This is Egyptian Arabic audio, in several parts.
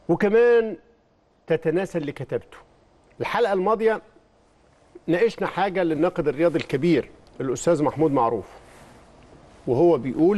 وكمان تتناسى اللي كتبته الحلقه الماضيه ناقشنا حاجه للناقد الرياضي الكبير الاستاذ محمود معروف وهو بيقول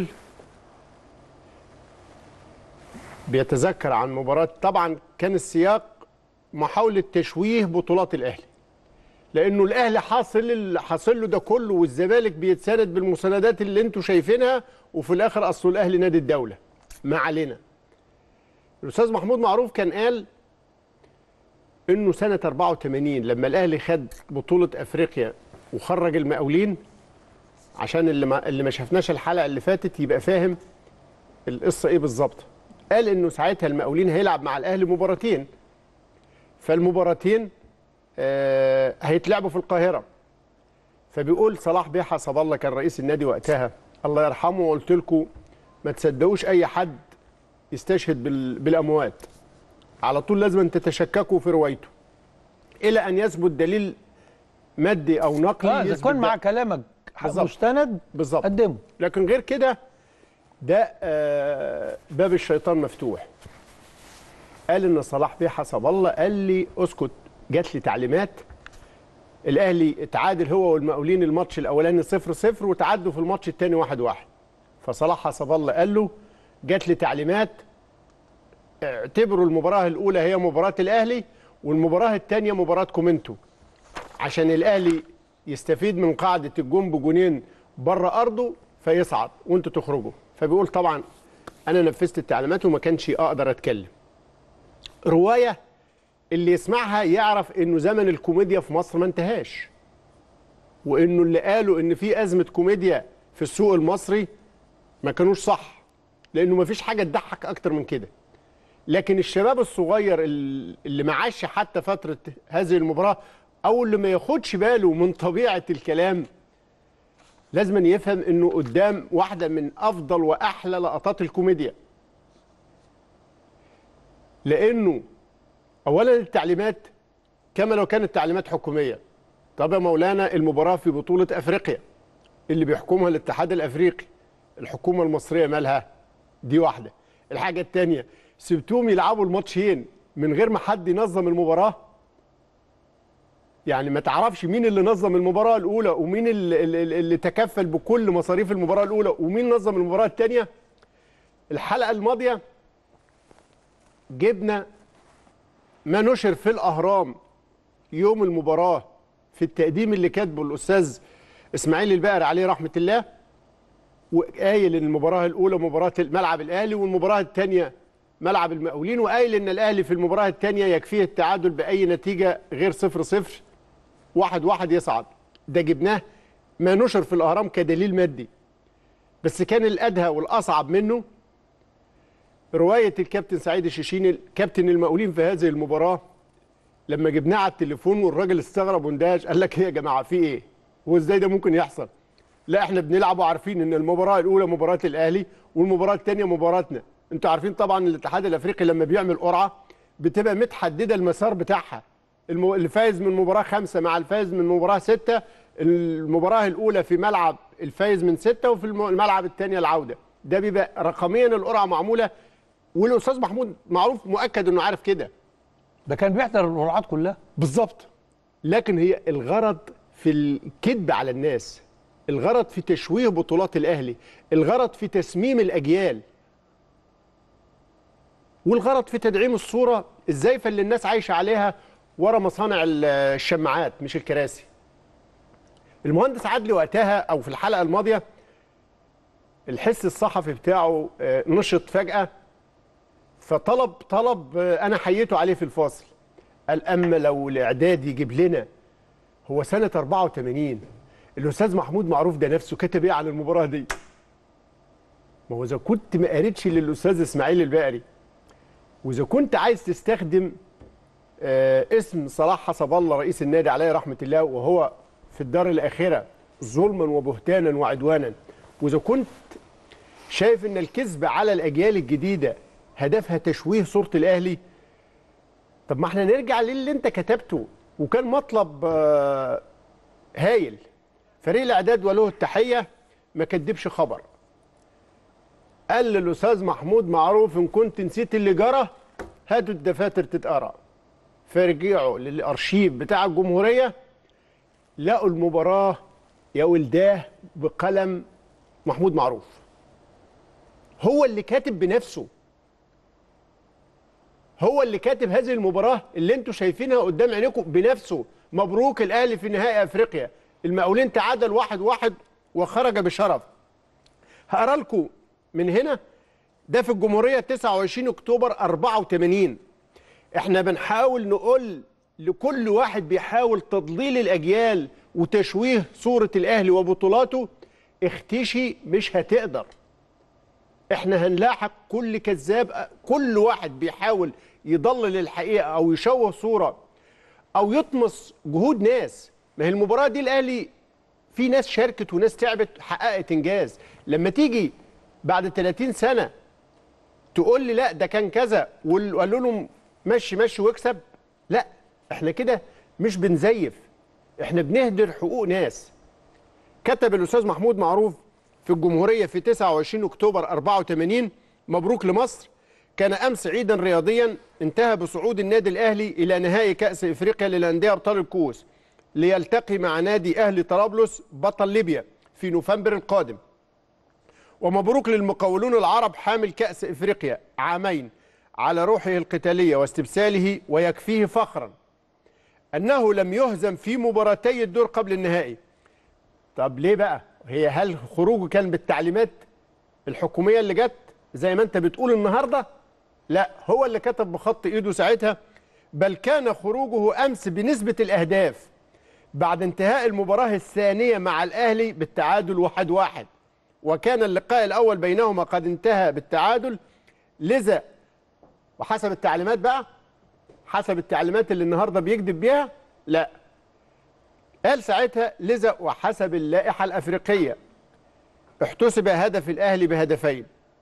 بيتذكر عن مباراه طبعا كان السياق محاوله تشويه بطولات الاهلي لانه الاهلي حاصل اللي حاصل له ده كله والزمالك بيتساند بالمساندات اللي انتم شايفينها وفي الاخر اصل الاهلي نادي الدوله ما علينا الاستاذ محمود معروف كان قال انه سنه 84 لما الاهلي خد بطوله افريقيا وخرج المقاولين عشان اللي ما اللي ما شافناش الحلقه اللي فاتت يبقى فاهم القصه ايه بالظبط قال انه ساعتها المقاولين هيلعب مع الاهلي مباراتين فالمباراتين آه هيتلعبوا في القاهره فبيقول صلاح بيه حسب الله كان رئيس النادي وقتها الله يرحمه وقلت لكم ما تصدقوش اي حد يستشهد بال- بالاموات على طول لازم أن تتشككوا في روايته الى ان يثبت دليل مادي او نقلي اه اذا يثبت كان ده. مع كلامك بالظبط. مستند بالظبط قدمه لكن غير كده ده آه، باب الشيطان مفتوح قال ان صلاح بيه حسب الله قال لي اسكت جات لي تعليمات الاهلي اتعادل هو والمقاولين الماتش الاولاني 0 0 وتعادلوا في الماتش الثاني 1 1 فصلاح حسب الله قال له جات لي تعليمات اعتبروا المباراه الاولى هي مباراه الاهلي والمباراه الثانيه مباراتكم انتوا عشان الاهلي يستفيد من قاعده الجون بجونين بره ارضه فيصعد وانتوا تخرجوا فبيقول طبعا انا نفذت التعليمات وما كانش اقدر اتكلم روايه اللي يسمعها يعرف انه زمن الكوميديا في مصر ما انتهاش وانه اللي قالوا ان في ازمه كوميديا في السوق المصري ما كانوش صح لانه ما فيش حاجه تضحك اكتر من كده لكن الشباب الصغير ال- اللي ما عاش حتى فتره هذه المباراه او اللي ما ياخدش باله من طبيعه الكلام لازم أن يفهم انه قدام واحده من افضل واحلى لقطات الكوميديا لانه اولا التعليمات كما لو كانت تعليمات حكوميه طب يا مولانا المباراه في بطوله افريقيا اللي بيحكمها الاتحاد الافريقي الحكومه المصريه مالها دي واحده الحاجه الثانيه سبتوهم يلعبوا الماتشين من غير ما حد ينظم المباراه يعني ما تعرفش مين اللي نظم المباراه الاولى ومين اللي, اللي, اللي تكفل بكل مصاريف المباراه الاولى ومين نظم المباراه الثانيه الحلقه الماضيه جبنا ما نشر في الاهرام يوم المباراه في التقديم اللي كاتبه الاستاذ اسماعيل البقر عليه رحمه الله وقايل ان المباراه الاولى مباراه ملعب الاهلي والمباراه الثانيه ملعب المقاولين وقايل ان الاهلي في المباراه الثانيه يكفيه التعادل باي نتيجه غير 0 0 واحد واحد يصعد ده جبناه ما نشر في الاهرام كدليل مادي بس كان الادهى والاصعب منه روايه الكابتن سعيد الشيشيني كابتن المقاولين في هذه المباراه لما جبناه على التليفون والراجل استغرب واندهش قال لك ايه يا جماعه في ايه؟ هو ازاي ده ممكن يحصل؟ لا احنا بنلعب وعارفين ان المباراه الاولى مباراه الاهلي والمباراه الثانيه مباراتنا انتوا عارفين طبعا الاتحاد الافريقي لما بيعمل قرعه بتبقى متحدده المسار بتاعها الم- اللي فايز من مباراه خمسه مع الفايز من مباراه سته المباراه الاولى في ملعب الفايز من سته وفي الم- الملعب الثانيه العوده ده بيبقى رقميا القرعه معموله والاستاذ محمود معروف مؤكد انه عارف كده ده كان بيحضر القرعات كلها بالظبط لكن هي الغرض في الكذب على الناس الغرض في تشويه بطولات الاهلي الغرض في تسميم الاجيال والغرض في تدعيم الصوره الزايفه اللي الناس عايشه عليها ورا مصانع ال- الشماعات مش الكراسي المهندس عدلي وقتها او في الحلقه الماضيه الحس الصحفي بتاعه آه، نشط فجاه فطلب طلب آه، انا حييته عليه في الفاصل قال اما لو الاعداد يجيب لنا هو سنه 84 الاستاذ محمود معروف ده نفسه كتب ايه عن المباراه دي ما هو اذا كنت ما قريتش للاستاذ اسماعيل البقري واذا كنت عايز تستخدم آه اسم صلاح حسب الله رئيس النادي عليه رحمه الله وهو في الدار الاخره ظلما وبهتانا وعدوانا واذا كنت شايف ان الكذب على الاجيال الجديده هدفها تشويه صوره الاهلي طب ما احنا نرجع للي انت كتبته وكان مطلب آه، هايل فريق الاعداد وله التحيه ما كدبش خبر قال للاستاذ محمود معروف ان كنت نسيت اللي جرى هاتوا الدفاتر تتقرا فرجعوا للارشيف بتاع الجمهوريه لقوا المباراه يا ولداه بقلم محمود معروف هو اللي كاتب بنفسه هو اللي كاتب هذه المباراه اللي انتم شايفينها قدام عينيكم بنفسه مبروك الاهلي في نهائي افريقيا المقاولين تعادل واحد واحد وخرج بشرف هقرا لكم من هنا ده في الجمهوريه 29 اكتوبر 84 احنا بنحاول نقول لكل واحد بيحاول تضليل الاجيال وتشويه صوره الاهلي وبطولاته اختشي مش هتقدر احنا هنلاحق كل كذاب كل واحد بيحاول يضلل الحقيقه او يشوه صوره او يطمس جهود ناس ما هي المباراه دي الاهلي في ناس شاركت وناس تعبت حققت انجاز لما تيجي بعد 30 سنه تقول لي لا ده كان كذا وقالوا لهم مشي مشي واكسب لا احنا كده مش بنزيف احنا بنهدر حقوق ناس كتب الاستاذ محمود معروف في الجمهوريه في 29 اكتوبر 84 مبروك لمصر كان امس عيدا رياضيا انتهى بصعود النادي الاهلي الى نهائي كاس افريقيا للانديه ابطال الكؤوس ليلتقي مع نادي اهلي طرابلس بطل ليبيا في نوفمبر القادم ومبروك للمقاولون العرب حامل كأس إفريقيا عامين على روحه القتالية واستبساله ويكفيه فخرا أنه لم يهزم في مباراتي الدور قبل النهائي طب ليه بقى هي هل خروجه كان بالتعليمات الحكومية اللي جت زي ما انت بتقول النهاردة لا هو اللي كتب بخط ايده ساعتها بل كان خروجه أمس بنسبة الأهداف بعد انتهاء المباراة الثانية مع الأهلي بالتعادل واحد واحد وكان اللقاء الأول بينهما قد انتهى بالتعادل لذا وحسب التعليمات بقى حسب التعليمات اللي النهارده بيكذب بيها لا قال ساعتها لذا وحسب اللائحة الأفريقية احتسب هدف الأهلي بهدفين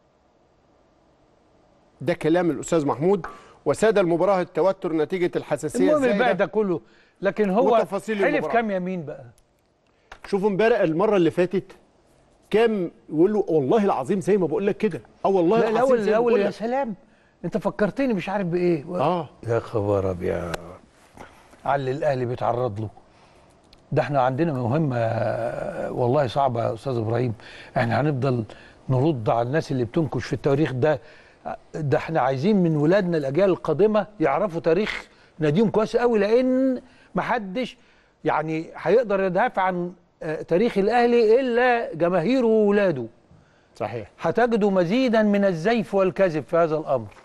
ده كلام الأستاذ محمود وساد المباراة التوتر نتيجة الحساسية المهم الباقي الزايدة ده كله لكن هو وتفاصيل حلف المباراة. كام يمين بقى شوفوا امبارح المرة اللي فاتت كام يقول له والله العظيم زي ما بقول لك كده اه والله لا العظيم الاول زي ما الاول بقول يا لك سلام انت فكرتني مش عارف بايه اه يا خبر ابيض على اللي الاهلي بيتعرض له ده احنا عندنا مهمه آه، والله صعبه يا استاذ ابراهيم احنا هنفضل نرد على الناس اللي بتنكش في التاريخ ده ده احنا عايزين من ولادنا الاجيال القادمه يعرفوا تاريخ ناديهم كويس قوي لان محدش يعني هيقدر يدافع عن آه، تاريخ الاهلي الا جماهيره وولاده صحيح هتجدوا مزيدا من الزيف والكذب في هذا الامر